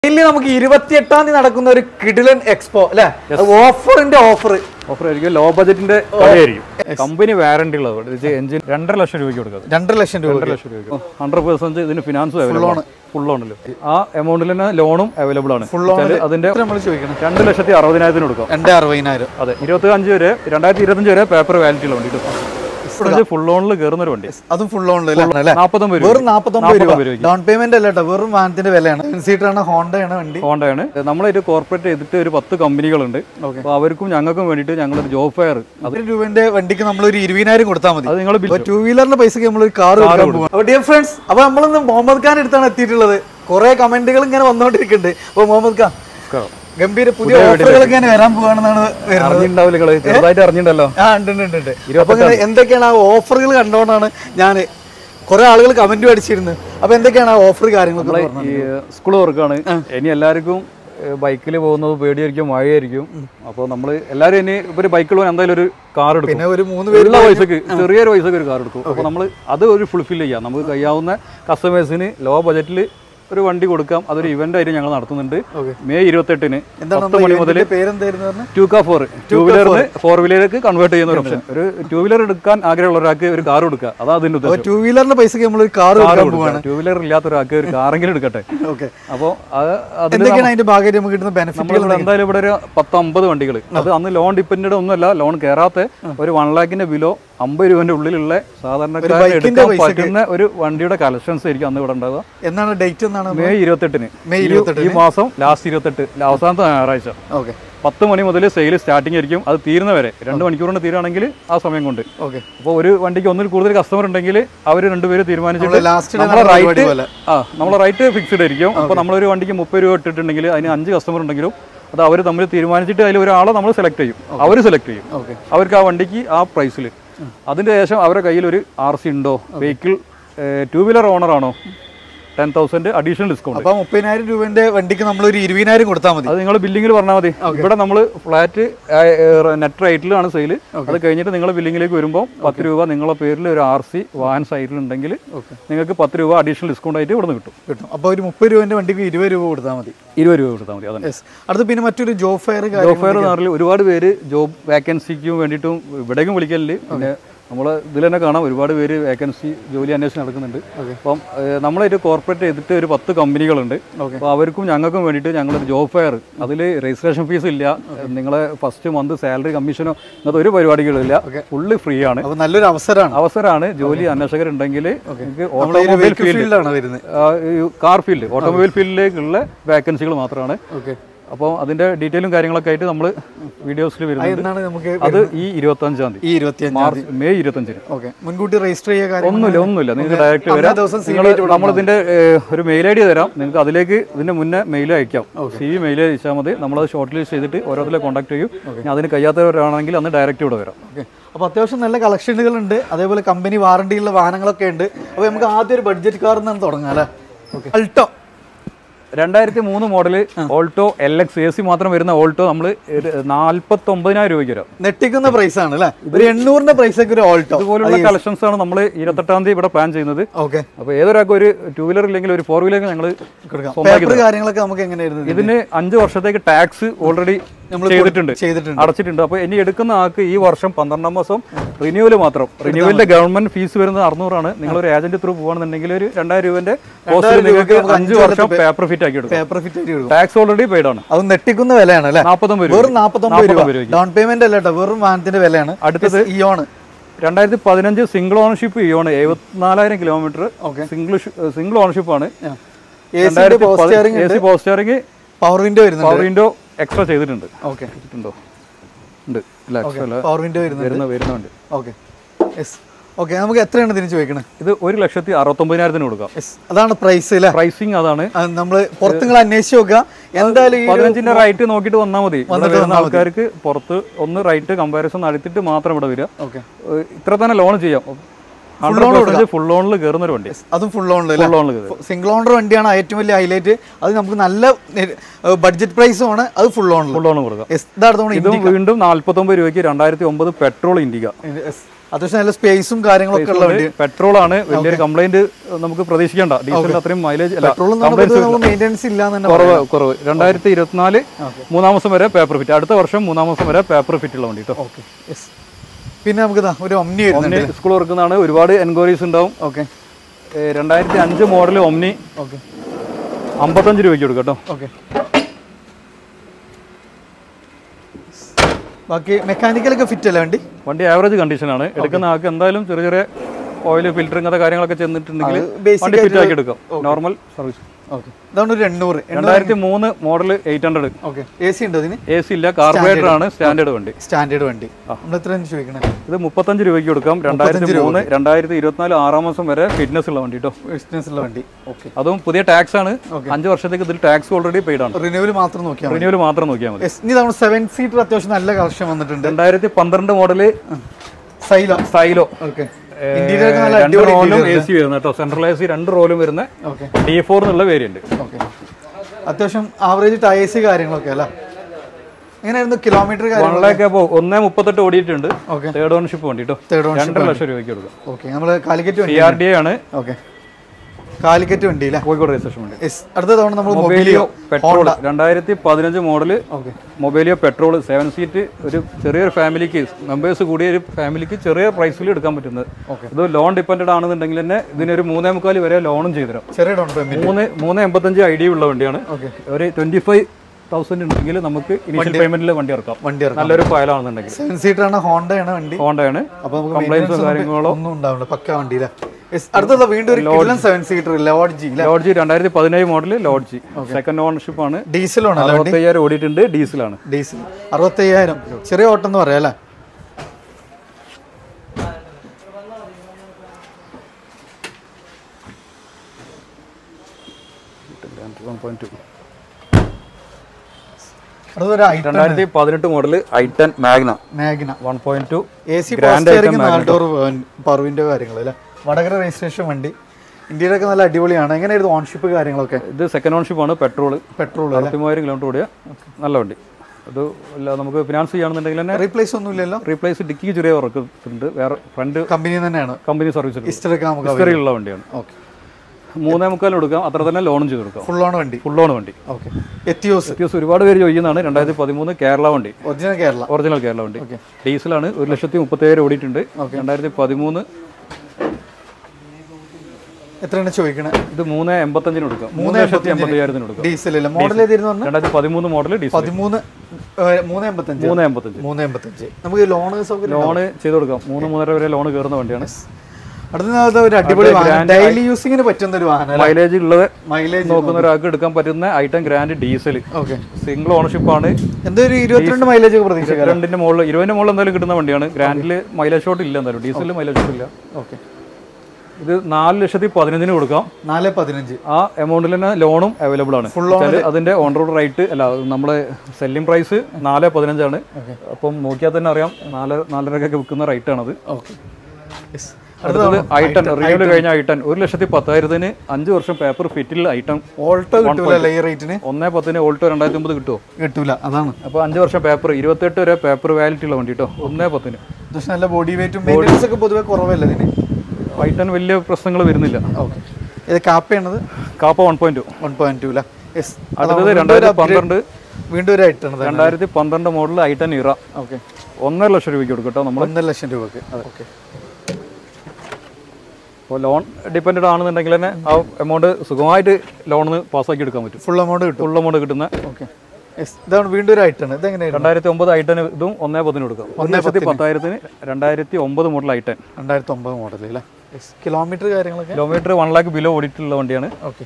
Daily നമുക്ക് ഇരുപത്തിയെട്ടാം തീയതി നടക്കുന്ന ഒരു കിഡിലൻ എക്സ്പോ അല്ലെ ഓഫറിന്റെ ഓഫർ ഓഫർ ആയിരിക്കും ലോ ബജറ്റിന്റെ കളിയായിരിക്കും കമ്പനി വാറണ്ടി ഉള്ളത് എഞ്ചിൻ രണ്ടര ലക്ഷം രൂപയ്ക്ക് കൊടുക്കുന്നത് രണ്ടര ലക്ഷം രൂപ രണ്ടര ലക്ഷം രൂപയ്ക്ക് ഹൺഡ്രഡ് പെർസെന്റ് ഇതിന് ഫിനാൻസും അവൈലബിൾ ഫുൾ ഓണല്ലോ ആ എമൗണ്ടിൽ തന്നെ ലോണും അവൈലബിൾ ആണ് വെച്ചാല് അതിന്റെ നമ്മൾ ചോദിക്കണം രണ്ട് ലക്ഷത്തി അറുപതിനായിരത്തിന് കൊടുക്കാം രണ്ട് അറുപതിനായിരം അതെ ഇരുപത്തി അഞ്ച് വരെ രണ്ടായിരത്തി ഇരുപത്തഞ്ച് വരെ പേപ്പർ വാലിറ്റിയുള്ള വണ്ടി ഫുൾ ഓണിൽ കയറുന്ന ഒരു വണ്ടി അതും ഫുൾ ഓണിൽ അല്ലേ നാൽപ്പത്തൊമ്പത് രൂപ വെറും നാപ്പത്തൊമ്പത് രൂപ നാൽപ്പത്തൊമ്പത് രൂപയ്ക്ക് ഡൗൺ പേയ്മെന്റ് അല്ല കേട്ടോ വെറും വാഹനത്തിന്റെ വിലയാണ് സീറ്റർ ആണ് ഹോണ്ടയാണ് വണ്ടി ഹോണ്ടയാണ് നമ്മളായിട്ട് കോർപ്പറേറ്റ് ചെയ്തിട്ട് ഒരു പത്ത് കമ്പനികളുണ്ട് അപ്പോൾ അവർക്കും ഞങ്ങൾക്കും വേണ്ടിയിട്ട് ഞങ്ങളൊരു ജോബ് ഫെയർ അതിന് രൂപന്റെ വണ്ടിക്ക് നമ്മൾ ഒരു ഇരുപതിനായിരം കൊടുത്താൽ മതി അത് നിങ്ങൾ അപ്പൊ ടൂ വീലറിന്റെ പൈസക്ക് നമ്മൾ ഒരു കാർ അപ്പൊ ഡിയർ ഫ്രണ്ട്സ് അപ്പൊ നമ്മളിന്ന് മുഹമ്മദ് ഖാൻ അടുത്താണ് എത്തിയിട്ടുള്ളത് കുറെ കമന്റുകൾ ഇങ്ങനെ വന്നുകൊണ്ടിരിക്കുന്നുണ്ട് അപ്പൊ മുഹമ്മദ് ഖാൻ ഗംഭീര പുതിയ ഓഫറുകൾ ഇങ്ങനെ വരാൻ പോവാണെന്നാണ് വരുന്നത് അറിഞ്ഞിട്ടുണ്ടാവില്ല നിങ്ങൾ ചെറുതായിട്ട് അറിഞ്ഞിട്ടുണ്ടല്ലോ ആ ഉണ്ട് ഉണ്ട്, ഉണ്ട് ഉണ്ട് അപ്പൊ ഇങ്ങനെ എന്തൊക്കെയാണ് ആ ഓഫറുകൾ കണ്ടോണ്ടാണ് ഞാൻ കുറെ ആളുകൾ കമന്റ് അടിച്ചിരുന്നത് അപ്പൊ എന്തൊക്കെയാണ് ആ ഓഫർ കാര്യങ്ങളൊക്കെ നമ്മളെ ഈ സ്കൂൾ വർക്കാണ് ഇനി എല്ലാവർക്കും ബൈക്കിൽ പോകുന്നത് പേടിയായിരിക്കും മഴയായിരിക്കും അപ്പോൾ നമ്മൾ എല്ലാവരും ഇനി ഇപ്പൊ ഒരു ബൈക്കിൽ പോകാൻ എന്തായാലും ഒരു കാർ എടുക്കും പിന്നെ ഒരു മൂന്ന് പേര് ഉള്ള പൈസക്ക് ചെറിയൊരു പൈസക്ക് ഒരു കാർ എടുക്കും അപ്പോൾ നമ്മൾ അത് ഒരു ഫുൾഫിൽ ചെയ്യാം നമുക്ക് കഴിയാവുന്ന കസ്റ്റമേഴ്സിന് ലോ ബജറ്റിൽ ഒരു വണ്ടി കൊടുക്കാം അതൊരു ഇവന്റ് ആയിട്ട് ഞങ്ങൾ നടത്തുന്നുണ്ട് Okay. മെയ് ഇരുപത്തെട്ടിന് എന്താണ് പത്ത് മണി മുതൽ ഇതിന്റെ പേരെന്തായിരുന്നു പറഞ്ഞത് ടു കാ ഫോർ ടു വീലറിന് ഫോർ വീലറിലേക്ക് കൺവേർട്ട് ചെയ്യുന്ന ഒരു ഓപ്ഷൻ ഒരു ടു വീലർ എടുക്കാൻ ആഗ്രഹമുള്ള ഒരാൾക്ക് ഒരു കാർ കൊടുക്കുക അതാ അതിന്റെ ഉദ്ദേശം ടൂ വീലറിന്റെ പൈസക്ക് നമ്മൾ ഒരു കാർ കാർ എടുക്കാൻ പോവാണ് ടു വീലർ ഇല്ലാത്ത ഒരാൾക്ക് ഒരു കാറെങ്കിലും എടുക്കട്ടെ ഓക്കെ അപ്പോൾ അതിൽ എന്തൊക്കെയാണ് അതിന്റെ ഭാഗമായിട്ട് നമുക്ക് കിട്ടുന്ന ബെനിഫിറ്റുകൾ നമ്മളിവിടെ എന്തായാലും ഇവിടെ ഒരു പത്തമ്പത് വണ്ടികൾ അത് അന്ന് ലോൺ ഡിപ്പെൻഡ് ഒന്നുമല്ല ലോൺ കയറാത്ത ഒരു വൺ ലാഖിന്റെ ബിലോ അമ്പത് രൂപന്റെ ഉള്ളിലുള്ള സാധാരണക്കാരന് ബൈക്കിന്റെ എടുക്കാൻ പറ്റുന്ന ഒരു വണ്ടിയുടെ കളക്ഷൻസ് ആയിരിക്കും അന്ന് ഇവിടെ ഉണ്ടാവുക എന്നാണ് ഡേറ്റ് എന്നാണ് മെയ് ഇരുപത്തെട്ടിന് മെയ് ഈ- ഈ മാസം ലാസ്റ്റ് ഇരുപത്തെട്ട് അവസാനത്തെ ഞായറാഴ്ച ഓക്കെ പത്ത് മണി മുതൽ സെയിൽ സ്റ്റാർട്ടിംഗ് ആയിരിക്കും അത് തീരുന്ന വരെ രണ്ട് മണിക്കൂർ കൊണ്ട് തീരുകയാണെങ്കിൽ ആ സമയം കൊണ്ട് ഓക്കെ അപ്പോൾ ഒരു വണ്ടിക്ക് ഒന്നിൽ കൂടുതൽ കസ്റ്റമർ ഉണ്ടെങ്കിൽ അവർ രണ്ടുപേര് തീരുമാനിച്ചിട്ട് ലാസ്റ്റ് നമ്മളെ റൈറ്റ് ആ നമ്മളെ റൈറ്റ് ഫിക്സ്ഡ് ആയിരിക്കും അപ്പോൾ നമ്മളൊരു വണ്ടിക്ക് മുപ്പത് രൂപ ഇട്ടിട്ടുണ്ടെങ്കിൽ അതിന് അഞ്ച് കസ്റ്റമർ ഉണ്ടെങ്കിലും അത് അവർ തമ്മിൽ തീരുമാനിച്ചിട്ട് അതിൽ ഒരാളെ നമ്മൾ സെലക്ട് ചെയ്യും അവർ സെലക്ട് ചെയ്യും ഓക്കെ അവർക്ക് ആ വണ്ടിക്ക് ആ പ്രൈസിൽ അതിൻ്റെ ശേഷം അവരുടെ കയ്യിൽ ഒരു ആർ സി ഉണ്ടോ വെഹിക്കിൾ ടു വീലർ ഓണർ ആണോ ടെൻ തൗസൻഡ് അഡീഷണൽ ഡിസ്കൗണ്ട് അപ്പൊ മുപ്പതിനായിരം രൂപന്റെ വണ്ടിക്ക് നമ്മൾ ഒരു ഇരുപതിനായിരം കൊടുത്താൽ മതി അത് നിങ്ങൾ ബില്ലിങ്ങിൽ പറഞ്ഞാൽ മതി ഇവിടെ നമ്മൾ ഫ്ലാറ്റ് നെറ്റ് റേറ്റിലാണ് സെയിൽ അത് കഴിഞ്ഞിട്ട് നിങ്ങൾ ബില്ലിങ്ങിലേക്ക് വരുമ്പോൾ പത്ത് രൂപ നിങ്ങളെ പേരിൽ ഒരു ആർ സി വാഹൻ സൈറ്റിൽ ഉണ്ടെങ്കിൽ നിങ്ങൾക്ക് പത്ത് രൂപ അഡീഷണൽ ഡിസ്കൗണ്ട് ആയിട്ട് ഇവിടെ നിന്ന് കിട്ടും കിട്ടും അപ്പൊ ഒരു മുപ്പത് രൂപന്റെ വണ്ടിക്ക് ഇരുപത് രൂപ കൊടുത്താൽ മതി ഇരുപത് രൂപ കൊടുത്താൽ മതി അതന്നെ യെസ് അടുത്ത് പിന്നെ മറ്റൊരു ജോബ് ഫെയർ ജോബ് ഫെയർ എന്ന് പറഞ്ഞാൽ ഒരുപാട് പേര് ജോബ് വേക്കൻസിക്കും വേണ്ടിയിട്ടും ഇവിടേക്കും വിളിക്കലില്ല പിന്നെ നമ്മൾ ഇതിൽ തന്നെ കാണാം ഒരുപാട് പേര് വേക്കൻസി ജോലി അന്വേഷണം നടക്കുന്നുണ്ട് അപ്പം ഏഹ്, നമ്മളൊരു കോർപ്പറേറ്റ് ചെയ്തിട്ട് ഒരു പത്ത് കമ്പനികളുണ്ട് അപ്പോൾ അവർക്കും ഞങ്ങൾക്കും വേണ്ടിയിട്ട് ഞങ്ങളൊരു ജോബ് ഫെയർ അതിൽ രജിസ്ട്രേഷൻ ഫീസ് ഇല്ല നിങ്ങളെ ഫസ്റ്റ് മന്ത് സാലറി കമ്മീഷനോ ഇങ്ങനത്തെ ഒരു പരിപാടികളില്ല ഫുള്ള് ഫ്രീ ആണ് അപ്പൊ നല്ലൊരു അവസരമാണ് അവസരമാണ് ജോലി അന്വേഷകരുണ്ടെങ്കിൽ നിങ്ങൾക്ക് ഓട്ടോമൊബൈൽ ഫീൽഡ് ഫീൽഡിലാണ് വരുന്നത് കാർ ഫീൽഡ് ഓട്ടോമൊബൈൽ ഫീൽഡിലേക്കുള്ള വേക്കൻസികൾ മാത്രമാണ് ഓക്കെ അപ്പോൾ അതിന്റെ ഡീറ്റെയിലും കാര്യങ്ങളൊക്കെ ആയിട്ട് നമ്മൾ വീഡിയോസിൽ വരുന്നുണ്ട് എന്നാണ് നമുക്ക് അത് ഈ ഇരുപത്തി അഞ്ചാം തീയതി ഈ ഇരുപത്തിയഞ്ച് മാർച്ച് മെയ് ഇരുപത്തഞ്ചിന് ഓക്കെ മുൻകൂട്ടി രജിസ്റ്റർ ചെയ്യുക കാര്യം ഒന്നുമില്ല ഒന്നുമില്ല നിങ്ങൾക്ക് ഡയറക്റ്റ് അന്നേ വരാം ദിവസം CV നിങ്ങൾ ആയിട്ട് ഇവിടെ നമ്മളിതിന്റെ ഏഹ്, ഒരു മെയിൽ ഐ ഡി തരാം നിങ്ങൾക്ക് അതിലേക്ക് ഇതിന്റെ മുന്നേ മെയിൽ അയക്കാം സി വി മെയിൽ അയച്ചാൽ മതി നമ്മളത് ഷോർട്ട് ലിസ്റ്റ് ചെയ്തിട്ട് ഓരോരുത്തരെ കോൺടാക്ട് ചെയ്യും ഇനി അതിന് കഴിയാത്തവരാണെങ്കിൽ അന്ന് ഡയറക്റ്റ് ഇവിടെ വരാം ഓക്കെ അപ്പോൾ അത്യാവശ്യം നല്ല കളക്ഷനുകൾ ഉണ്ട് അതേപോലെ കമ്പനി വാറണ്ടിയുള്ള വാഹനങ്ങളൊക്കെ ഉണ്ട് അപ്പോൾ നമുക്ക് ആദ്യം ഒരു ബഡ്ജറ്റ് കാർ നിന്നാണ് തുടങ്ങാം അല്ലേ ഓക്കെ അൾട്ടോ രണ്ടായിരത്തി മൂന്ന് model Alto L X A C മാത്രം വരുന്ന ഓൾട്ടോ നമ്മൾ നാൽപ്പത്തി ഒമ്പതിനായിരം രൂപയ്ക്ക് വരാം നെട്ടിക്കുന്ന പ്രൈസ് ആണ് അല്ലേ ഒരു എണ്ണൂറിന്റെ പ്രൈസ് ഒക്കെ ഒരു ഓൾട്ടോ ഇതുപോലുള്ള കളക്ഷൻസ് ആണ് നമ്മൾ ഇരുപത്തെട്ടാം തീയതി ഇവിടെ പ്ലാൻ ചെയ്യുന്നത് ഓക്കെ അപ്പോൾ ഏതൊരാൾക്കും ഒരു ടൂ വീലർ ഇല്ലെങ്കിൽ ഒരു ഫോർ വീലർ ഞങ്ങൾ കൊടുക്കാം പേപ്പർ കാര്യങ്ങളൊക്കെ നമുക്ക് എങ്ങനെയായിരുന്നു ഇതിന്? ഇതിന് അഞ്ച് വർഷത്തേക്ക് ടാക്സ് ഓൾറെഡി ചെയ്തിട്ടുണ്ട് ചെയ്തിട്ടുണ്ട് അടച്ചിട്ടുണ്ട് അപ്പോൾ ഇനി എടുക്കുന്ന ആൾക്ക് ഈ വർഷം പന്ത്രണ്ടാം മാസം റിന്യൂവൽ മാത്രം റിന്യൂവലിന്റെ ഗവൺമെന്റ് ഫീസ് വരുന്നത് അറുന്നൂറാണ് നിങ്ങൾ ഒരു ഏജന്റ് ത്രൂ പോകുകയാണെന്നുണ്ടെങ്കിൽ ഒരു രണ്ടായിരം രൂപന്റെ കോസ്റ്റ് നിങ്ങൾക്ക് അഞ്ച് വർഷം പേപ്പർ ഫിറ്റ് ആക്കി എടുക്കും പേപ്പർ ഫിറ്റ് ആയിട്ട് കൊടുക്കും ടാക്സ് ഓൾറെഡി പെയ്ഡ് ആണ് അത് നെട്ടിക്കുന്ന വിലയാണ് അല്ലേ നാൽപ്പത്തൊമ്പത് രൂപ വെറും നാൽപ്പത്തൊമ്പത് രൂപ നാൽപ്പത്തൊമ്പത് രൂപയ്ക്ക് ഡൗൺ പേയ്മെന്റ് അല്ല കേട്ടോ വെറും വാഹനത്തിന്റെ വിലയാണ് അടുത്തത് ഇയോണ് രണ്ടായിരത്തി പതിനഞ്ച് സിംഗിൾ ഓണർഷിപ്പ് ഇയോണ് എഴുപത്തിനാലായിരം കിലോമീറ്റർ സിംഗിൾ സിംഗിൾ ഓണർഷിപ്പ് ആണ് എ സിയുടെ power steering A C power steering power window വരുന്നുണ്ട് പവർ വിൻഡോ എക്സ്ട്രാ ചെയ്തിട്ടുണ്ട് ഓക്കെ ഉണ്ടോ ഉണ്ട് ഇല്ല എക്സ്ട്രാ അല്ല പവർ വിൻഡോ വരുന്നുണ്ട് വരുന്ന വരുന്നുണ്ട് ഓക്കെ യെസ് ഓക്കെ നമുക്ക് എത്രയാണ് ഇതിന് ചോദിക്കണത് ഇത് ഒരു ലക്ഷത്തി അറുപത്തൊമ്പതിനായിരത്തിന് കൊടുക്കാം യെസ് അതാണ് പ്രൈസ് അല്ലേ പ്രൈസിങ് അതാണ് നമ്മൾ പുറത്ത് നിങ്ങൾ അന്വേഷിച്ച് നോക്കുക എന്തായാലും ഈ ഒരു- പതിനഞ്ചിന്റെ റൈറ്റ് നോക്കിയിട്ട് വന്നാൽ മതി ഇവിടെ വരുന്ന ആൾക്കാർക്ക് പുറത്ത് ഒന്ന് റൈറ്റ് കമ്പാരിസൺ നടത്തിയിട്ട് മാത്രം ഇവിടെ വരിക ഓക്കെ ഏഹ് ഇത്ര തന്നെ ലോൺ ചെയ്യാം ഫുൾ ലോണിൽ കയറുന്ന ഒരു വണ്ടി അതും ഫുൾ ഓണിൽ ഫുൾ ലോണിൽ കയറും സിംഗിൾ ഓണർ വണ്ടിയാണ് ഏറ്റവും വലിയ ഹൈലൈറ്റ് അത് നമുക്ക് നല്ല ബഡ്ജറ്റ് പ്രൈസും ആണ് അത് ഫുൾ ഓണിൽ ഫുൾ ലോൺ കൊടുക്കാം യെസ് ഇതാണ് തോന്നുന്നു ഇതും വീണ്ടും നാല്പത്തൊമ്പത് രൂപയ്ക്ക് രണ്ടായിരത്തി ഒമ്പത് പെട്രോൾ ഇൻഡിക അത്യാവശ്യം നല്ല സ്പേസും കാര്യങ്ങളൊക്കെ ഉള്ള വണ്ടി പെട്രോൾ ആണ് വലിയൊരു കംപ്ലൈന്റ് നമുക്ക് പ്രതീക്ഷിക്കേണ്ട ഡീസലിന് അത്രയും മൈലേജ് അല്ല പെട്രോൾ നമ്മൾ മെയിൻ്റെനൻസ് ഇല്ല എന്ന് തന്നെ കുറവ് കുറവ് രണ്ടായിരത്തി ഇരുപത്തിനാല് മൂന്നാം മാസം വരെ പേപ്പർ ഫിറ്റ് അടുത്ത വർഷം മൂന്നാം മാസം വരെ പേപ്പർ ഫിറ്റ് ഉള്ള വണ്ടി കേട്ടോ ഓക്കെ യെസ് പിന്നെ നമുക്ക് ദാ ഒരു ഒമ്നി വരുന്നുണ്ട് ഒമ്നി സ്കൂൾ വർക്കുന്നതാണ് ഒരുപാട് എൻക്വയറീസ് ഉണ്ടാവും ഓക്കെ ഏ, രണ്ടായിരത്തി അഞ്ച് മോഡൽ ഒമ്നി ഓക്കെ അമ്പത്തഞ്ച് രൂപയ്ക്ക് കൊടുക്കും കേട്ടോ ഓക്കെ ബാക്കി മെക്കാനിക്കലൊക്കെ ഫിറ്റ് അല്ലേ വണ്ടി വണ്ടി ആവറേജ് കണ്ടീഷനാണ് എടുക്കുന്ന ആൾക്ക് എന്തായാലും ചെറിയ ചെറിയ ഓയിൽ ഫിൽറ്റർ ഇങ്ങനത്തെ കാര്യങ്ങളൊക്കെ ചെന്നിട്ടുണ്ടെങ്കിൽ basic വണ്ടി ഫിറ്റ് ആക്കി എടുക്കാം നോർമൽ സർവീസ് ഓക്കെ ഇതാണ് ഒരു എണ്ണൂറ് രണ്ടായിരത്തി മൂന്ന് model eight hundred okay A C ഉണ്ടോ ഇതിന് എ സി ഇല്ല കാർബറേറ്റർ ആണ് സ്റ്റാൻഡേർഡ് വണ്ടി സ്റ്റാൻഡേർഡ് വണ്ടി നമ്മൾ എത്ര ചോദിക്കണേ ഇത് മുപ്പത്തഞ്ച് രൂപയ്ക്ക് കൊടുക്കാം രണ്ടായിരത്തി മൂന്ന് രണ്ടായിരത്തി ഇരുപത്തിനാല് ആറാം മാസം വരെ ഫിറ്റ്നസ് ഉള്ള വണ്ടി കേട്ടോ ബിസിനസ് ഉള്ള വണ്ടി ഓക്കെ അതും പുതിയ ടാക്സ് ആണ് അഞ്ച് വർഷത്തേക്ക് ഇതിൽ ടാക്സ് ഓൾറെഡി പെയ്ഡ് ആണ് റിന്യൂവൽ മാത്രം നോക്കിയാൽ മതി റിന്യൂവൽ മാത്രം നോക്കിയാൽ മതി Yes, ഇനി നമ്മൾ സെവൻ സീറ്റർ അത്യാവശ്യം നല്ല കളക്ഷൻ വന്നിട്ടുണ്ട് രണ്ടായിരത്തി പന്ത്രണ്ട് model Xylo Xylo okay interior ഒക്കെ നല്ല രണ്ട് അടിപൊളി റോലും എ സി വരുന്നത് കേട്ടോ സെൻട്രൽ എ സി രണ്ട് റോലും വരുന്ന ഓക്കെ ഡി ഫോർ എന്നുള്ള വേരിയന്റ് ഓക്കെ അത്യാവശ്യം ആവറേജ് ടയേഴ്സ് കാര്യങ്ങളൊക്കെ അല്ല എങ്ങനെയായിരുന്നു കിലോമീറ്റർ വൺ കാര്യങ്ങൾ ലാക്ക് അപ്പോൾ ഒന്നേ മുപ്പത്തെട്ട് ഓടിയിട്ടുണ്ട് ഓക്കെ തേർഡ് ഓണർഷിപ്പ് വണ്ടി കേട്ടോ തേർഡ് ഓൺ രണ്ടര ലക്ഷം രൂപയ്ക്ക് കൊടുക്കാം ഓക്കെ നമ്മൾ കാലിക്കറ്റ് സി വണ്ടി ആർ ഡി ആണ് ഓക്കെ കാലിക്കറ്റ് വണ്ടി അല്ലേ കോഴിക്കോട് രജിസ്ട്രേഷൻ വണ്ടി യെസ് അടുത്ത തവണ നമ്മൾ മൊബൈലിയോ പെട്രോൾ രണ്ടായിരത്തി പതിനഞ്ച് model okay Mobilio petrol seven seat ഒരു ചെറിയൊരു ഫാമിലിക്ക് മെമ്പേഴ്സ് കൂടിയ ഒരു ഫാമിലിക്ക് ചെറിയ പ്രൈസിൽ എടുക്കാൻ പറ്റുന്നത് ഇത് ലോൺ ഡിപ്പെൻഡ് ആണെന്നുണ്ടെങ്കിൽ തന്നെ ഇതിനൊരു മൂന്നേ മുക്കാൽ വരെ ലോണും ചെയ്തുതരാം ചെറിയ ഡൗൺ പേയ്മെന്റ് മൂന്ന് മൂന്ന് എൺപത്തഞ്ച് ഐ ഡി ഉള്ള വണ്ടിയാണ് ഓക്കെ ഒരു ട്വന്റി ഫൈവ് തൗസൻഡ് ഉണ്ടെങ്കിൽ നമുക്ക് ഇനീഷ്യൽ പേയ്മെന്റിൽ വണ്ടി ഇറക്കാം വണ്ടി ഇറക്കാം നല്ലൊരു ഫയലാണെന്നുണ്ടെങ്കിൽ സെവൻ സീറ്റർ ആണ് ഹോണ്ട ആണ് വണ്ടി ഹോണ്ടയാണ് അപ്പൊ നമുക്ക് കംപ്ലൈൻസോ maintenance കാര്യങ്ങളോ ഒന്നും ഉണ്ടാവില്ല പക്ക വണ്ടി അല്ലേ Yes, അടുത്തത് വീണ്ടും ഒരു കിലൻ seven seater Lodgy Lodgy രണ്ടായിരത്തി പതിനേഴ് മോഡൽ ലോഡ്ജി സെക്കൻഡ് ഓണർഷിപ്പ് ആണ് ഡീസലാണ് അല്ലേ വണ്ടി അറുപത്തയ്യായിരം ഓടിയിട്ടുണ്ട് ഡീസലാണ് ഡീസൽ അറുപത്തയ്യായിരം ചെറിയ ഓട്ടം എന്ന് പറയാം അല്ലേ അടുത്തൊരു ഐ രണ്ടായിരത്തി പതിനെട്ട് model I ten Magna Magna one point two A C Grand steering നാല് ഡോർ പർവിൻ്റെ കാര്യങ്ങൾ അല്ലേ വടകര രജിസ്ട്രേഷൻ വണ്ടി ഇന്ത്യയിലൊക്കെ നല്ല അടിപൊളിയാണ് എങ്ങനെയായിരുന്നു ഓൺഷിപ്പ് കാര്യങ്ങളൊക്കെ ഇത് സെക്കൻഡ് ഓണർഷിപ്പ് ആണ് പെട്രോൾ പെട്രോൾ അറുപത്തി മൂവായിരം കിലോമീറ്റർ ഓടിയ നല്ല വണ്ടി അത് അല്ല നമുക്ക് ഫിനാൻസ് ചെയ്യുകയാണെന്നുണ്ടെങ്കിൽ തന്നെ റീപ്ലേസ് ഒന്നും ഇല്ലല്ലോ റീപ്ലേസ് ഡിക്കിക്ക് ചെറിയ വർക്ക് ഉണ്ട് വേറെ ഫ്രണ്ട് കമ്പനി തന്നെയാണ് കമ്പനി സർവീസ് ഹിസ്റ്ററൊക്കെ നമുക്ക് ഹിസ്റ്ററി ഉള്ള വണ്ടിയാണ് ഓക്കെ മൂന്നേ മുക്കാലും എടുക്കാം അത്ര തന്നെ ലോണും ചെയ്ത് കൊടുക്കാം ഫുൾ ഓൺ വണ്ടി ഫുൾ ലോൺ വണ്ടി ഓക്കെ എത്തിയോസ് അത്യാവശ്യം ഒരുപാട് പേര് ചോദിക്കുന്നതാണ് രണ്ടായിരത്തി പതിമൂന്ന് കേരള വണ്ടി ഒറിജിനൽ കേരള ഒറിജിനൽ കേരള വണ്ടി ഡീസലാണ് ഒരു ലക്ഷത്തി മുപ്പത്തേഴ് ഓടിയിട്ടുണ്ട് രണ്ടായിരത്തി പതിമൂന്ന് എത്രയാണ് ചോദിക്കണേ ഇത് മൂന്ന് എൺപത്തഞ്ചിന് കൊടുക്കാം മൂന്ന് ലക്ഷത്തി എൺപത്തി അയ്യായിരത്തിന് കൊടുക്കാം ഡീസൽ അല്ലേ മോഡൽ ഏതായിരുന്നു പറഞ്ഞാൽ രണ്ടായിരത്തി പതിമൂന്ന് മോഡൽ ഡീസൽ പതിമൂന്ന് ഏഹ്, മൂന്ന് എൺപത്തഞ്ച് മൂന്ന് എൺപത്തഞ്ച് മൂന്ന് എൺപത്തഞ്ച് നമുക്ക് ലോൺ സൗകര്യം ലോണ് ചെയ്ത് കൊടുക്കാം മൂന്ന് മൂന്നര വരെ ലോൺ കയറുന്ന വണ്ടിയാണ് അടുത്ത ഒരു അടിപൊളി വാഹനം ഡെയിലി യൂസിങ്ങിന് പറ്റുന്ന ഒരു വാഹനം മൈലേജ് ഉള്ളത് മൈലേജ് നോക്കുന്ന ഒരാൾക്ക് എടുക്കാൻ പറ്റുന്ന item grand diesel okay single ownership ആണ് എന്തോ ഒരു ഇരുപത്തിരണ്ട് മൈലേജ് ഒക്കെ പ്രതീക്ഷിക്കാം രണ്ടിന്റെ മുകളിൽ ഇരുപതിന്റെ മുകളിൽ എന്തായാലും കിട്ടുന്ന വണ്ടിയാണ് ഗ്രാൻഡിൽ മൈലേജ് ഷോട്ട് ഇല്ല എന്തായാലും ഡീസലിൽ മൈലേജ് ഷോട്ട് ഇല്ല ഓക്കെ ഇത് നാല് ലക്ഷത്തി പതിനഞ്ചിന് കൊടുക്കാം നാല് പതിനഞ്ച് ആ എമൗണ്ടിൽ തന്നെ ലോണും അവൈലബിൾ ആണ് വെച്ചാല് അതിന്റെ ഓൺ റോഡ് റേറ്റ് അല്ല നമ്മുടെ സെല്ലിംഗ് പ്രൈസ് നാല് പതിനഞ്ചാണ് അപ്പം നോക്കിയാൽ തന്നെ അറിയാം നാല് നാലരക്കൊക്കെ വിൽക്കുന്ന റേറ്റ് ആണത് ഓക്കെ അടുത്തത് ഐട്ടൺ റിന്യൂവൽ കഴിഞ്ഞ ഐട്ടൺ ഒരു ലക്ഷത്തി പത്തായിരത്തിന് അഞ്ച് വർഷം പേപ്പർ ഫിറ്റിൽ ഐട്ടം ഓൾട്ടോ കിട്ടൂല ഈ റേറ്റിന് ഒന്നേ പത്തിന് ഓൾട്ടോ രണ്ടായിരത്തി ഒമ്പത് കിട്ടുമോ കിട്ടൂല അതാണ് അപ്പോൾ അഞ്ച് വർഷം പേപ്പർ ഇരുപത്തെട്ട് വരെ പേപ്പർ വാലിറ്റി ഉള്ള വണ്ടി കേട്ടോ ഒന്നേ പത്തിന് പക്ഷെ നല്ല ബോഡി വെയിറ്റും മെയിൻ്റെനൻസ് ഒക്കെ പൊതുവെ കുറവല്ല ഇതിന് ഐട്ടൺ വലിയ പ്രശ്നങ്ങൾ വരുന്നില്ല ഓക്കെ ഇത് കാപ്പയാണത് Kappa one point one point two yes അടുത്തത് രണ്ടായിരത്തി പന്ത്രണ്ട് വീണ്ടും ഒരു ഐറ്റാണ് രണ്ടായിരത്തി പന്ത്രണ്ട് മോഡൽ ഐട്ടൺ ഇറ ഓക്കെ ഒന്നര ലക്ഷം രൂപയ്ക്ക് കൊടുക്കും കേട്ടോ നമ്മൾ ഒന്നര ലക്ഷം രൂപക്ക് ഓക്കെ അപ്പോൾ ലോൺ ഡിപ്പെൻഡ് ആണെന്നുണ്ടെങ്കിൽ തന്നെ ആ എമൗണ്ട് സുഖമായിട്ട് ലോണിന് പാസ്സാക്കി എടുക്കാൻ പറ്റും ഫുൾ എമൗണ്ട് കിട്ടും ഫുൾ എമൗണ്ട് കിട്ടുന്ന ഓക്കെ യെസ് ഇതാണ് വീണ്ടും ഒരു ഐറ്റാണ് ഇത് എങ്ങനെയായിരുന്നു രണ്ടായിരത്തി ഒമ്പത് ഐട്ടന് ഇതും ഒന്നേ പത്തിന് കൊടുക്കാം ഒരു ലക്ഷത്തി പത്തായിരത്തിന് രണ്ടായിരത്തി ഒമ്പത് മോഡൽ ഐട്ടൻ രണ്ടായിരത്തി ഒമ്പത് മോഡൽ അല്ലേ യെസ് കിലോമീറ്റർ കാര്യങ്ങളൊക്കെ കിലോമീറ്റർ വൺ ലാക്ക് ബിലോ ഓടിയിട്ടുള്ള വണ്ടിയാണ് ഓക്കെ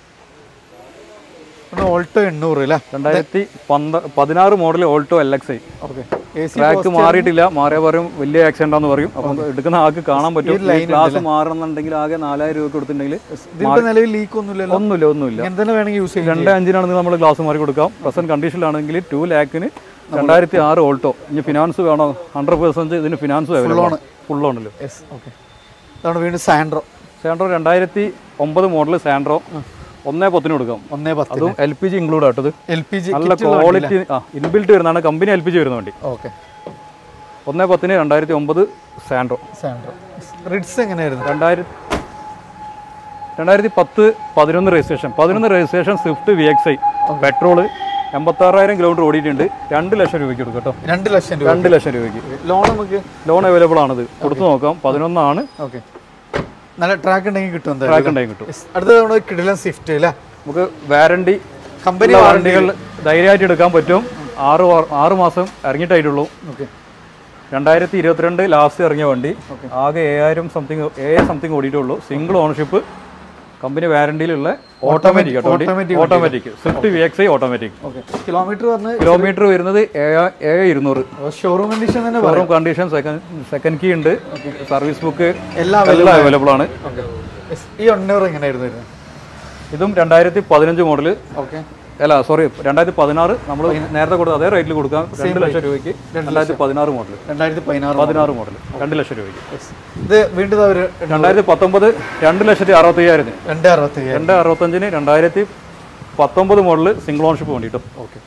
പിന്നെ ഓൾട്ടോ എണ്ണൂറ് അല്ലേ രണ്ടായിരത്തി പന്ത പതിനാറ് model Alto L X I okay A C track മാറിയിട്ടില്ല മാറിയ പറയും വലിയ ആക്സിഡന്റ് ആണെന്ന് പറയും അപ്പം എടുക്കുന്ന ആൾക്ക് കാണാൻ പറ്റും ക്ലാസ് മാറണമെന്നുണ്ടെങ്കിൽ ആകെ നാലായിരം രൂപ കൊടുത്തിട്ടുണ്ടെങ്കിൽ ഇതിന്റെ നിലവിൽ ലീക്ക് ഒന്നുമില്ലല്ലോ ഒന്നുമില്ല ഒന്നുമില്ല ഇങ്ങനെ തന്നെ വേണമെങ്കിൽ യൂസ് ചെയ്യാം രണ്ട് അഞ്ചിനാണെങ്കിൽ നമ്മൾ ക്ലാസ് മാറി കൊടുക്കാം പ്രസന്റ് കണ്ടീഷനിലാണെങ്കിൽ ടു ലാക്കിന് രണ്ടായിരത്തി ആറ് ഓൾട്ടോ ഇനി ഫിനാൻസ് വേണോ ഹൺഡ്രഡ് പെർസെന്റ് ഇതിന് ഫിനാൻസ് അവൈലബിൾ ഫുൾ ഓണല്ലോ യെസ് ഓക്കെ ഇതാണ് വീണ്ടും സാൻഡ്രോ സാൻഡ്രോ രണ്ടായിരത്തി ഒമ്പത് മോഡൽ സാൻഡ്രോ ഒന്നേ പത്തിന് കൊടുക്കാം ഒന്നേ പത്ത് അതും എൽ പി ജി ഇൻക്ലൂഡ് ആട്ടത് എൽ പി ജി നല്ല ക്വാളിറ്റി ആ ഇൻബിൽറ്റ് വരുന്നതാണ് കമ്പനി എൽ പി ജി വരുന്ന വണ്ടി ഓക്കെ ഒന്ന് പത്തിന് രണ്ടായിരത്തി ഒമ്പത് സാൻഡ്രോ സാൻഡ്രോ റിഡ്സ് എങ്ങനെയായിരുന്നു രണ്ടായിരത്തി രണ്ടായിരത്തി പത്ത് പതിനൊന്ന് രജിസ്ട്രേഷൻ പതിനൊന്ന് registration Swift V X I petrol എൺപത്താറായിരം കിലോമീറ്റർ ഓടിയിട്ടുണ്ട് രണ്ട് ലക്ഷം രൂപയ്ക്ക് കൊടുക്കും കേട്ടോ രണ്ട് ലക്ഷം രൂപ രണ്ട് ലക്ഷം രൂപയ്ക്ക് ലോൺ നമുക്ക് ലോൺ അവൈലബിൾ ആണിത് കൊടുത്തു നോക്കാം പതിനൊന്നാണ് ഓക്കെ നല്ല ട്രാക്ക് ഉണ്ടെങ്കിൽ കിട്ടും എന്തായാലും ട്രാക്ക് ഉണ്ടായി കിട്ടും Yes. അടുത്ത തവണ കിടിലൻ സ്വിഫ്റ്റ് അല്ലേ നമുക്ക് വാറണ്ടി കമ്പനി വാറണ്ടികൾ ധൈര്യമായിട്ട് എടുക്കാൻ പറ്റും ആറ് വാ- ആറ് മാസം ഇറങ്ങിയിട്ടായിട്ടുള്ളൂ ഓക്കെ രണ്ടായിരത്തി ഇരുപത്തിരണ്ട് ലാസ്റ്റ് ഇറങ്ങിയ വണ്ടി ആകെ ഏഴായിരം സംതിങ് ഏഴ് സംതിങ് ഓടിയിട്ടുള്ളൂ സിംഗിൾ ഓണർഷിപ്പ് കമ്പനി വാറണ്ടിയിലുള്ള automatic automatic automatic Swift V X I automatic okay kilometre പറഞ്ഞ് കിലോമീറ്റർ വരുന്നത് ഏഴ് ഏഴ് ഇരുന്നൂറ് ഷോറൂം കണ്ടീഷൻ തന്നെ showroom condition second second key ഉണ്ട് സർവീസ് ബുക്ക് എല്ലാം എല്ലാം അവൈലബിൾ ആണ് ഓക്കെ ഈ ഒന്നൂർ എങ്ങനെയായിരുന്നു വരുന്നത് ഇതും രണ്ടായിരത്തി പതിനഞ്ച് മോഡല് ഓക്കെ അല്ല സോറി രണ്ടായിരത്തി പതിനാറ് നമ്മൾ നേരത്തെ കൊടുത്ത അതേ റേറ്റിൽ കൊടുക്കാം രണ്ട് ലക്ഷം രൂപയ്ക്ക് രണ്ടായിരത്തി പതിനാറ് മോഡൽ രണ്ടായിരത്തി പതിനാറ് പതിനാറ് മോഡൽ രണ്ട് ലക്ഷം രൂപയ്ക്ക് ഇത് വീണ്ടും ഒരു രണ്ടായിരത്തി പത്തൊമ്പത് രണ്ട് ലക്ഷത്തി അറുപത്തി അയ്യായിരത്തിന് രണ്ട് അറുപത്തി അയ്യായിരം രണ്ട് അറുപത്തഞ്ചിന് രണ്ടായിരത്തി പത്തൊമ്പത് മോഡൽ സിംഗിൾ ഓൺഷിപ്പ് വേണ്ടിയിട്ടും ഓക്കെ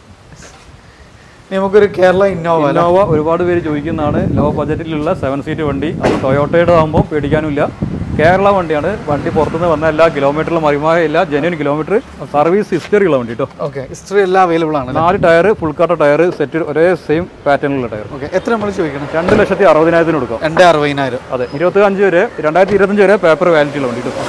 നമുക്കൊരു കേരള ഇന്നോവ ഇന്നോവ ഒരുപാട് പേര് ചോദിക്കുന്നതാണ് ലോ ബജറ്റിലുള്ള സെവൻ സീറ്റ് വണ്ടി അത് ടൊയോട്ടയുടെ ആകുമ്പോൾ പേടിക്കാനുമില്ല കേരള വണ്ടിയാണ് വണ്ടി പുറത്തുനിന്ന് വന്ന എല്ലാ കിലോമീറ്ററിലും മറിമായില്ല ജെന്യൂൻ കിലോമീറ്റർ സർവീസ് ഹിസ്റ്ററി ഉള്ള വണ്ടി കേട്ടോ ഓക്കെ ഹിസ്റ്ററി എല്ലാം അവൈലബിൾ ആണ് നാല് ടയർ ഫുൾ കാട്ട ടയർ സെറ്റ് ഒരേ സെയിം പാറ്റേണിലുള്ള ടയർ ഓക്കെ എത്ര നമ്മൾ ചോദിക്കണം രണ്ട് ലക്ഷത്തി അറുപതിനായിരത്തിന് കൊടുക്കാം രണ്ട് അറുപതിനായിരം അതെ ഇരുപത്തി അഞ്ച് വരെ രണ്ടായിരത്തി ഇരുപത്തഞ്ച് വരെ പേപ്പർ വാലിറ്റി ഉള്ള വണ്ടി കേട്ടോ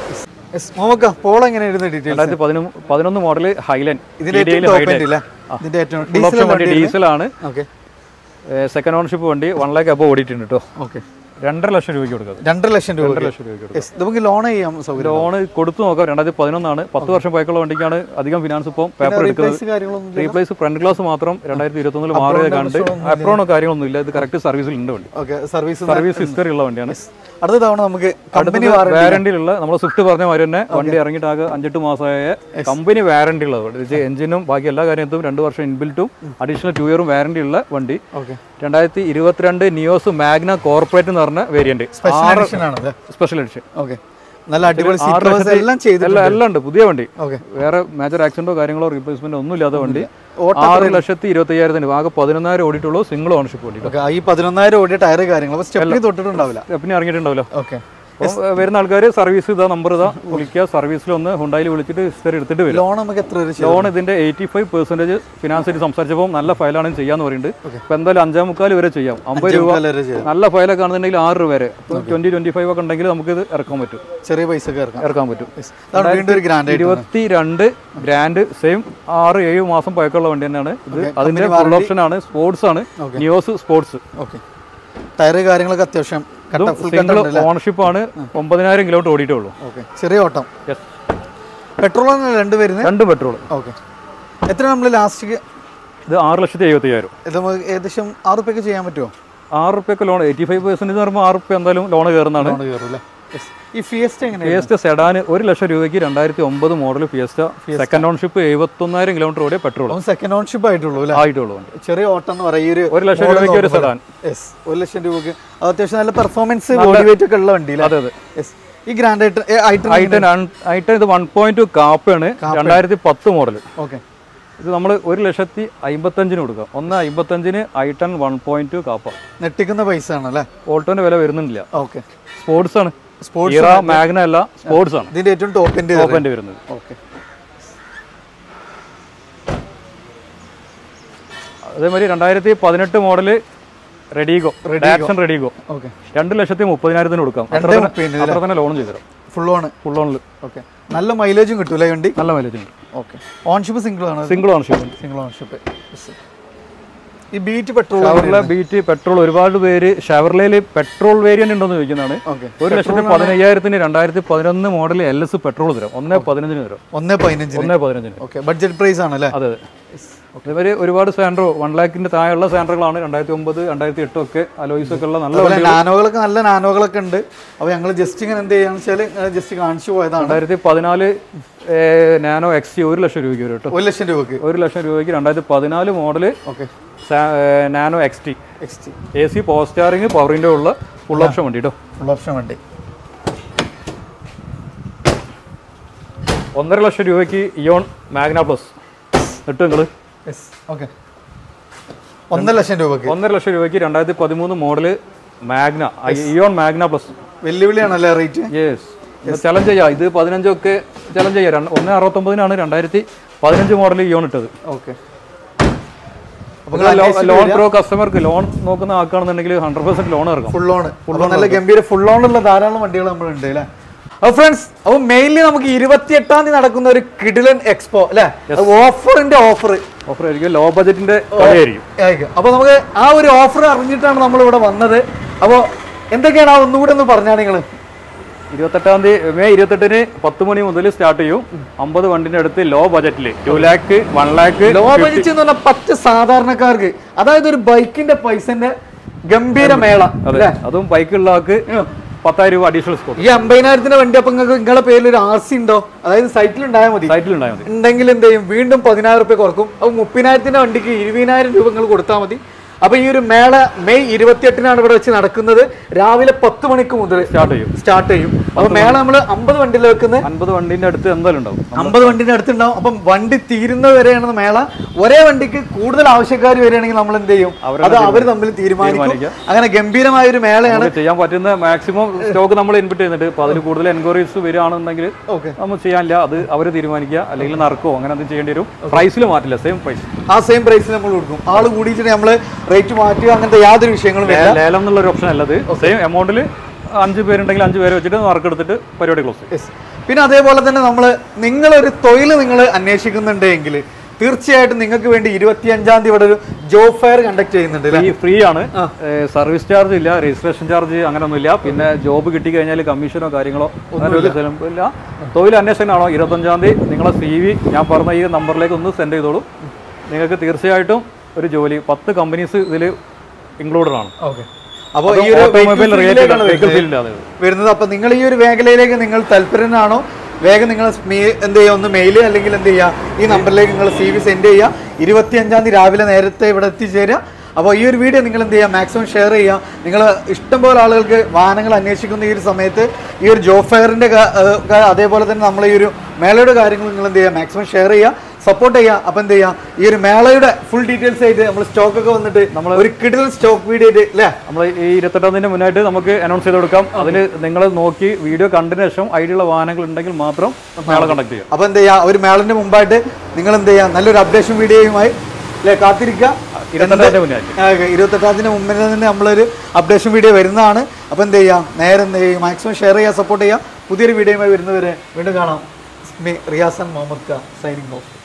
മോമക്ക പോൾ എങ്ങനെയായിരുന്നു ഡീറ്റെയിൽസ് രണ്ടായിരത്തി പതിനൊന്ന് പതിനൊന്ന് മോഡൽ ഹൈലൻ ഇതിന്റെ ഏറ്റവും ടോപ്പ് എൻഡ് ഇല്ല ഇതിന്റെ ഏറ്റവും ഫുൾ ഓപ്ഷൻ വണ്ടി ഡീസലാണ് ഓക്കെ സെക്കൻഡ് ഓണർഷിപ്പ് വണ്ടി വൺ ലാക്ക് അബോ ഓടിയിട്ടുണ്ട് കേട്ടോ ഓക്കെ രണ്ടര ലക്ഷം രൂപയ്ക്ക് കൊടുക്കാം രണ്ടര ലക്ഷം രൂപ രണ്ടര ലക്ഷം രൂപയ്ക്ക് കൊടുക്കാം Yes, നമുക്ക് ലോൺ ചെയ്യാം സൗകര്യം ലോണ് കൊടുത്തു നോക്കാം രണ്ടായിരത്തി പതിനൊന്നാണ് പത്ത് വർഷം പഴക്കമുള്ള വണ്ടിക്കാണ് അധികം ഫിനാൻസ് ഇപ്പോൾ പേപ്പർ എടുക്കുന്നത് Price കാര്യങ്ങളൊന്നും റീപ്ലേസ് ഫ്രണ്ട് ഗ്ലാസ് മാത്രം രണ്ടായിരത്തി ഇരുപത്തൊന്നിൽ മാറിയത് കണ്ട് അപ്രോണോ കാര്യങ്ങളൊന്നും ഇല്ല ഇത് കറക്റ്റ് സർവീസിൽ ഉണ്ട് വണ്ടി ഓക്കെ സർവീസ് സർവീസ് ഹിസ്റ്ററി ഉള്ള വണ്ടിയാണ് അടുത്ത തവണ നമുക്ക് കമ്പനി വാറണ്ടിയിലുള്ള നമ്മൾ സ്വിഫ്റ്റ് പറഞ്ഞ മാതിരി തന്നെ വണ്ടി ഇറങ്ങിയിട്ട് ആകെ അഞ്ചെട്ട് മാസമായ കമ്പനി വാറണ്ടി ഉള്ളത് എഞ്ചിനും ബാക്കി എല്ലാ കാര്യത്തും രണ്ട് വർഷം ഇൻബിൽറ്റും അഡീഷണൽ ടു ഇയറും വാറണ്ടി ഉള്ള വണ്ടി ഓക്കെ രണ്ടായിരത്തി ഇരുപത്തിരണ്ട് നിയോസ് മാഗ്ന കോർപ്പറേറ്റ് എന്ന് പറഞ്ഞ വേരിയന്റ് സ്പെഷ്യൽ എഡിഷൻ ആണ് സ്പെഷ്യൽ എഡിഷൻ ഓക്കെ നല്ല അടിപൊളി ആറ് സീറ്റ് ലക്ഷത്തി- എല്ലാം ചെയ്ത് എല്ലാം എല്ലാം ഉണ്ട് പുതിയ വണ്ടി ഓക്കെ വേറെ മേജർ ആക്സിഡന്റോ കാര്യങ്ങളോ റീപ്ലേസ്മെന്റോ ഒന്നും ഇല്ലാത്ത വണ്ടി ആറ് ലക്ഷത്തി ഇരുപത്തി അയ്യായിരത്തിന് ആകെ പതിനൊന്നായിരം ഓടിയിട്ടുള്ളൂ സിംഗിൾ ഓണർഷിപ്പ് വണ്ടി ഓക്കെ ഈ പതിനൊന്നായിരം ഓടിയ ടയർ കാര്യങ്ങൾ അപ്പൊ സ്റ്റെപ്പിൽ തൊട്ടിട്ടുണ്ടാവില്ല പിന്നെ ഇറങ്ങിയിട്ടുണ്ടാവില്ല ഓക്കെ അപ്പം വരുന്ന ആൾക്കാർ സർവീസ് ഇതാ നമ്പർ ഇതാ വിളിക്കുക സർവീസിൽ ഒന്ന് ഹുണ്ടായിൽ വിളിച്ചിട്ട് ഹിസ്റ്ററി എടുത്തിട്ട് വരും ലോൺ നമുക്ക് എത്ര വരെ ലോൺ ഇതിന്റെ എയ്റ്റി ഫൈവ് പെർസെന്റേജ് ഫിനാൻസ് ആയിട്ട് സംസാരിച്ചപ്പോൾ നല്ല ഫയലാണ് ചെയ്യാന്ന് പറയുന്നുണ്ട് അപ്പൊ എന്തായാലും അഞ്ചാം മുക്കാൽ വരെ ചെയ്യാം അമ്പത് രൂപ വരെ ചെയ്യാം നല്ല ഫയലൊക്കെ ആണെന്നുണ്ടെങ്കിൽ ആറ് രൂപ വരെ ട്വന്റി ട്വന്റി ഫൈവ് ഒക്കെ ഉണ്ടെങ്കിൽ നമുക്ക് ഇത് ഇറക്കാൻ പറ്റും ചെറിയ പൈസ ഒക്കെ ഇറക്കാം ഇറക്കാൻ പറ്റും അതാണ് വീണ്ടും ഒരു ഗ്രാൻഡ് ആയിട്ട് ഇരുപത്തി രണ്ട് ഗ്രാൻഡ് സെയിം ആറ് ഏഴ് മാസം പഴക്കമുള്ള വണ്ടി തന്നെയാണ് ഇത് അതിന്റെ ഫുൾ ഓപ്ഷൻ ആണ് സ്പോർട്സ് ആണ് നിയോസ് സ്പോർട്സ് ഓക്കെ ടയർ കാര്യങ്ങളൊക്കെ അത്യാവശ്യം കട്ട ഫുൾ സിംഗിൾ ഓണർഷിപ്പ് ആണ് ഒമ്പതിനായിരം കിലോമീറ്റർ ഓടിയിട്ടേ ഉള്ളൂ ഓക്കെ ചെറിയ ഓട്ടം യെസ് പെട്രോൾ ആണ് രണ്ട് വരുന്നത് രണ്ട് പെട്രോൾ ഓക്കെ എത്ര നമ്മൾ ലാസ്റ്റ് ഇത് ആറ് ലക്ഷത്തി എഴുപത്തി അയ്യായിരം ഇത് നമുക്ക് ഏകദേശം ആറ് റുപ്യക്ക് ചെയ്യാൻ പറ്റുമോ ആറ് റുപ്യൊക്കെ ലോൺ എയ്റ്റി ഫൈവ് പെർസെന്റ് എന്ന് പറയുമ്പോൾ ആറ് റുപ്യ എന്തായാലും ലോൺ കയറുന്നതാണ് ലോൺ കയറും അല്ലേ ഈ ഫിയസ്റ്റ് എങ്ങനെയാണ് ഫിയസ്റ്റ സെഡാന് ഒരു ലക്ഷം രൂപയ്ക്ക് രണ്ടായിരത്തി ഒമ്പത് മോഡൽ ഫിയസ്റ്റ സെക്കൻഡ് ഓൺഷിപ്പ് എഴുപത്തൊന്നായിരം കിലോമീറ്റർ ഓടിയ പെട്രോൾ അവൻ സെക്കൻഡ് ഓൺഷിപ്പ് ആയിട്ടുള്ളൂ അല്ലേ ആയിട്ടുള്ളൂ വണ്ടി ചെറിയ ഓട്ടം എന്ന് പറയുക ഈ ഒരു ഒരു ലക്ഷം രൂപയ്ക്ക് ഒരു സെഡാൻ യെസ് ഒരു ലക്ഷം രൂപയ്ക്ക് അത് അത്യാവശ്യം നല്ല പെർഫോമൻസ് ബോഡി വെയിറ്റ് ഒക്കെ ഉള്ള വണ്ടി അതെ അതെ യെസ് ഈ ഗ്രാൻഡ് ആയിട്ട് ഐറ്റം ഐട്ടൻ ഐട്ടൻ ഇത് വൺ പോയിന്റ് ടു കാപ്പയാണ് രണ്ടായിരത്തി പത്ത് മോഡൽ ഓക്കെ ഇത് നമ്മൾ ഒരു ലക്ഷത്തി അമ്പത്തഞ്ചിന് കൊടുക്കാം ഒന്ന് അമ്പത്തഞ്ചിന് ഐട്ടൺ വൺ പോയിന്റ് ടു കാപ്പ നെട്ടിക്കുന്ന പൈസ ആണ് അല്ലേ ഓൾട്ടോന്റെ വില വരുന്നില്ല ഓക്കെ സ്പോർട്സ് ആണ് സ്പോർട്സ് ഇറ മാഗ്ന അല്ല സ്പോർട്സ് ആണ് ഇതിന്റെ ഏറ്റവും ടോപ്പിന്റെ ടോപ്പൻ്റെ വരുന്നത് ഓക്കെ അതേമാതിരി രണ്ടായിരത്തി പതിനെട്ട് model Redigo Datsun Redigo okay രണ്ട് ലക്ഷത്തി മുപ്പതിനായിരത്തിന് കൊടുക്കാം അത്ര രണ്ടേ തന്നെ മുപ്പതിന് അത്ര തന്നെ ലോൺ ചെയ്തുതരാം ഫുൾ ഓൺ ഫുൾ ഓണിൽ ഓക്കെ നല്ല മൈലേജും കിട്ടൂലേ വണ്ടി നല്ല മൈലേജ് ഉണ്ട് ഓക്കെ ഓൺഷിപ്പ് സിംഗിൾ ആണ് സിംഗിൾ ഓൺഷിപ്പ് സിംഗിൾ ഓൺഷിപ്പ് ഈ Beat petrol Chevrolet Beat petrol ഒരുപാട് പേര് ഷവർലയിൽ പെട്രോൾ വേരിയന്റ് ഉണ്ടോന്ന് ചോദിക്കുന്നതാണ് ഓക്കെ ഒരു ലക്ഷത്തി പതിനയ്യായിരത്തിന് രണ്ടായിരത്തി പതിനൊന്ന് മോഡൽ എൽ എസ് പെട്രോൾ തരാം ഒന്നേ പതിനഞ്ചിന് തരാം ഒന്ന് പതിനഞ്ചിന് ഒന്നേ പതിനഞ്ചിന് ഓക്കെ ബഡ്ജറ്റ് പ്രൈസ് ആണല്ലേ അതെ അതെ ഇവര് ഒരുപാട് സാൻഡ്രോ വൺ ലാഖിന്റെ താഴെയുള്ള സാൻഡറുകളാണ് രണ്ടായിരത്തി ഒമ്പത് രണ്ടായിരത്തി എട്ടും ഒക്കെ അലോയിസ് ഒക്കെ ഉള്ള നല്ല അതുപോലെ നാനോകളൊക്കെ നല്ല നാനോകളൊക്കെ ഉണ്ട് അപ്പോൾ ഞങ്ങൾ ജസ്റ്റ് ഇങ്ങനെ എന്ത് ചെയ്യാന്ന് വെച്ചാൽ ജസ്റ്റ് കാണിച്ചു പോയതാണ് രണ്ടായിരത്തി പതിനാല് നാനോ എക്സ് ഒരു ലക്ഷം രൂപയ്ക്ക് വരും കേട്ടോ ഒരു ലക്ഷം രൂപക്ക് ഒരു ലക്ഷം രൂപയ്ക്ക് രണ്ടായിരത്തി പതിനാല് model okay Nano X T X T A C power steering പവറിൻ്റെ ഉള്ള ഫുൾ ഓപ്ഷൻ വണ്ടി കേട്ടോ ഫുൾ ഓപ്ഷൻ വണ്ടി ഒന്നര ലക്ഷം രൂപയ്ക്ക് ഇയോൺ മാഗ്ന പ്ലസ് ഇട്ട് നിങ്ങൾ യെസ് ഓക്കെ ഒന്നര ലക്ഷം രൂപക്ക് ഒന്നര ലക്ഷം രൂപയ്ക്ക് രണ്ടായിരത്തി പതിമൂന്ന് model Magna Eon Magna plus വെല്ലുവിളിയാണല്ലേ റേറ്റ് യെസ് ചലഞ്ച് ചെയ്യാം ഇത് പതിനഞ്ചൊക്കെ ചലഞ്ച് ചെയ്യാം രണ്ട് ഒന്ന് അറുപത്തൊമ്പതിനാണ് രണ്ടായിരത്തി പതിനഞ്ച് മോഡൽ ഇയോൺ ഇട്ടത് ഓക്കെ ലോൺ പ്രോ കസ്റ്റമർക്ക് ലോൺ നോക്കുന്ന ആൾക്കാണെന്നുണ്ടെങ്കിൽ ഹൺഡ്രഡ് പെർസെന്റ് ലോൺ ഇറക്കും ഫുൾ ഓൺ ഫുൾ നല്ല ഗംഭീര ഫുൾ ഓണുള്ള ധാരാളം വണ്ടികൾ നമ്മളുണ്ട് അല്ലേ അപ്പോൾ ഫ്രണ്ട്സ് അപ്പോൾ മെയിൻലി നമുക്ക് ഇരുപത്തിയെട്ടാം തീയതി നടക്കുന്ന ഒരു കിഡിലൻ എക്സ്പോ അല്ലേ ഓഫറിന്റെ ഓഫർ ഓഫർ ആയിരിക്കും ലോ ബജറ്റിന്റെ കളിയായിരിക്കും ആയിരിക്കും അപ്പോൾ നമുക്ക് ആ ഒരു ഓഫർ അറിഞ്ഞിട്ടാണ് നമ്മൾ ഇവിടെ വന്നത് അപ്പോൾ എന്തൊക്കെയാണ് ആ ഒന്നുകൂടെ ഒന്ന് പറഞ്ഞാൽ നിങ്ങൾ ഇരുപത്തെട്ടാം തീയതി മെയ് ഇരുപത്തെട്ടിന് പത്ത് മണി മുതൽ സ്റ്റാർട്ട് ചെയ്യും അമ്പത് വണ്ടിന്റെ അടുത്ത് ലോ ബജറ്റിൽ two lakh one lakh low budget എന്ന് പറഞ്ഞാൽ പറ്റ സാധാരണക്കാർക്ക് അതായത് ഒരു ബൈക്കിന്റെ പൈസന്റെ ഗംഭീര മേള അതെ അതും ബൈക്കുള്ള ആൾക്ക് പത്തായിരം രൂപ അഡീഷണൽ സ്കോർ ഈ അമ്പതിനായിരത്തിന്റെ വണ്ടി അപ്പൊ നിങ്ങൾക്ക് നിങ്ങളുടെ പേരിൽ ഒരു ആർ സി ഉണ്ടോ അതായത് സൈറ്റിൽ ഉണ്ടായാൽ മതി സൈറ്റിൽ ഉണ്ടായാൽ മതി ഉണ്ടെങ്കിൽ എന്ത് ചെയ്യും വീണ്ടും പതിനായിരം റുപ്യ കുറക്കും അപ്പൊ മുപ്പതിനായിരത്തിന്റെ വണ്ടിക്ക് ഇരുപതിനായിരം രൂപ നിങ്ങൾ കൊടുത്താൽ മതി അപ്പൊ ഈ ഒരു മേള മെയ് ഇരുപത്തിയെട്ടിനാണ് ഇവിടെ വെച്ച് നടക്കുന്നത് രാവിലെ പത്ത് മണിക്ക് മുതൽ സ്റ്റാർട്ട് ചെയ്യും സ്റ്റാർട്ട് ചെയ്യും അപ്പൊ മേള നമ്മൾ അമ്പത് വണ്ടിയിൽ വെക്കുന്നത് അൻപത് വണ്ടിന്റെ അടുത്ത് എന്തായാലും ഉണ്ടാവും അമ്പത് വണ്ടിന്റെ അടുത്തുണ്ടാവും അപ്പം വണ്ടി തീരുന്നത് വരെയാണ് മേള ഒരേ വണ്ടിക്ക് കൂടുതൽ ആവശ്യക്കാർ വരികയാണെങ്കിൽ നമ്മൾ എന്ത് ചെയ്യും അത് അവർ തമ്മിൽ തീരുമാനിക്കും അങ്ങനെ ഗംഭീരമായ ഒരു മേളയാണ് നമുക്ക് ചെയ്യാൻ പറ്റുന്ന മാക്സിമം സ്റ്റോക്ക് നമ്മൾ ഇൻപുട്ട് ചെയ്യുന്നുണ്ട് അപ്പൊ അതിൽ കൂടുതൽ എൻക്വയറീസ് വരികയാണെന്നുണ്ടെങ്കിൽ ഓക്കെ നമ്മൾ ചെയ്യാനില്ല അത് അവർ തീരുമാനിക്കുക അല്ലെങ്കിൽ നറുക്കോ അങ്ങനെ എന്തെങ്കിലും ചെയ്യേണ്ടി വരും പ്രൈസിൽ മാറ്റില്ല സെയിം പ്രൈസ് ആ സെയിം പ്രൈസിൽ നമ്മൾ കൊടുക്കും ആള് കൂടിയിട്ട് നമ്മൾ റേറ്റ് മാറ്റുക അങ്ങനത്തെ യാതൊരു വിഷയങ്ങളും വരില്ല ലേലം എന്നുള്ള ഒരു ഓപ്ഷൻ അല്ലത് സെയിം എമൗണ്ടിൽ അഞ്ച് പേരുണ്ടെങ്കിൽ അഞ്ച് പേരെ വെച്ചിട്ട് നറുക്കെടുത്തിട്ട് പരിപാടി ക്ലോസ് Yes. പിന്നെ അതേപോലെ തന്നെ നമ്മൾ നിങ്ങളൊരു തൊഴിൽ നിങ്ങൾ അന്വേഷിക്കുന്നുണ്ടെങ്കിൽ തീർച്ചയായിട്ടും നിങ്ങൾക്ക് വേണ്ടി ഇരുപത്തിയഞ്ചാം തീയതി ഇവിടെ ഒരു ജോബ് ഫെയർ കണ്ടക്ട് ചെയ്യുന്നുണ്ട് അല്ലേ? ഈ ഫ്രീ ആണ് സർവീസ് ചാർജ് ഇല്ല രജിസ്ട്രേഷൻ ചാർജ് അങ്ങനെയൊന്നുമില്ല പിന്നെ ജോബ് കിട്ടി കഴിഞ്ഞാൽ കമ്മീഷനോ കാര്യങ്ങളോ അങ്ങനെ ഒരു ചെലവും ഇല്ല തൊഴിൽ അന്വേഷണമാണോ ഇരുപത്തഞ്ചാം തീയതി നിങ്ങളെ സി വി ഞാൻ പറഞ്ഞ ഈ നമ്പറിലേക്ക് ഒന്ന് സെൻഡ് ചെയ്തോളൂ നിങ്ങൾക്ക് തീർച്ചയായിട്ടും ഒരു ജോലി പത്ത് കമ്പനീസ് ഇതിൽ ഇൻക്ലൂഡഡ് ആണ് അപ്പോൾ ഈ ഒരു ഓട്ടോമൊബൈൽ vehicle field ലേക്കാണ് റിലേറ്റഡ് വരുന്നത്. ഇല്ലാതെ വരുന്നത് അപ്പൊ നിങ്ങൾ ഈ ഒരു മേഖലയിലേക്ക് നിങ്ങൾ താല്പര്യനാണോ വേഗം നിങ്ങൾ എന്ത് ചെയ്യുക ഒന്ന് മെയിൽ അല്ലെങ്കിൽ എന്ത് ചെയ്യുക ഈ നമ്പറിലേക്ക് നിങ്ങൾ സി വി സെൻഡ് ചെയ്യുക ഇരുപത്തിയഞ്ചാം തീയതി രാവിലെ നേരത്തെ ഇവിടെ എത്തിച്ചേരുക അപ്പോൾ ഈ ഒരു വീഡിയോ നിങ്ങൾ എന്ത് ചെയ്യുക മാക്സിമം ഷെയർ ചെയ്യുക നിങ്ങൾ ഇഷ്ടംപോലെ ആളുകൾക്ക് വാഹനങ്ങൾ അന്വേഷിക്കുന്ന ഈ ഒരു സമയത്ത് ഈ ഒരു ജോബ് ഫെയറിൻ്റെ അതേപോലെ തന്നെ നമ്മൾ ഈ ഒരു മേളയുടെ കാര്യങ്ങൾ നിങ്ങൾ എന്ത് ചെയ്യുക മാക്സിമം ഷെയർ ചെയ്യുക സപ്പോർട്ട് ചെയ്യുക അപ്പം എന്ത് ചെയ്യുക ഈ ഒരു മേളയുടെ ഫുൾ ഡീറ്റെയിൽസ് ആയിട്ട് നമ്മൾ സ്റ്റോക്ക് ഒക്കെ വന്നിട്ട് നമ്മൾ ഒരു കിടിലൻ സ്റ്റോക്ക് വീഡിയോ ആയിട്ട് അല്ലേ നമ്മൾ ഈ ഇരുപത്തെട്ടാം തീയതി മുന്നായിട്ട് നമുക്ക് അനൗൺസ് ചെയ്ത് കൊടുക്കാം അതിൽ നിങ്ങൾ നോക്കി വീഡിയോ കണ്ടതിന് ശേഷം ഐഡിയുള്ള വാഹനങ്ങൾ ഉണ്ടെങ്കിൽ മാത്രം മേള കണ്ടക്ട് ചെയ്യാം അപ്പൊ എന്ത് ചെയ്യാ ഒരു മേളിന്റെ മുമ്പായിട്ട് നിങ്ങൾ എന്ത് ചെയ്യാ നല്ലൊരു അപ്ഡേഷൻ വീഡിയോയുമായി അല്ലെ കാത്തിരിക്കുക ഇരുപത്തെട്ടാം തീയതി മുന്നായിട്ട് ആ, ഓക്കേ. ഇരുപത്തെട്ടാം തീയതി മുമ്പിൽ തന്നെ നമ്മളൊരു അപ്ഡേഷൻ വീഡിയോ വരുന്നതാണ് അപ്പൊ എന്ത് ചെയ്യാം നേരെ എന്ത് ചെയ്യും മാക്സിമം ഷെയർ ചെയ്യുക സപ്പോർട്ട് ചെയ്യുക പുതിയൊരു വീഡിയോയുമായി വരുന്നവരെ വീണ്ടും കാണാം me Riyasan Muhammad Khan signing of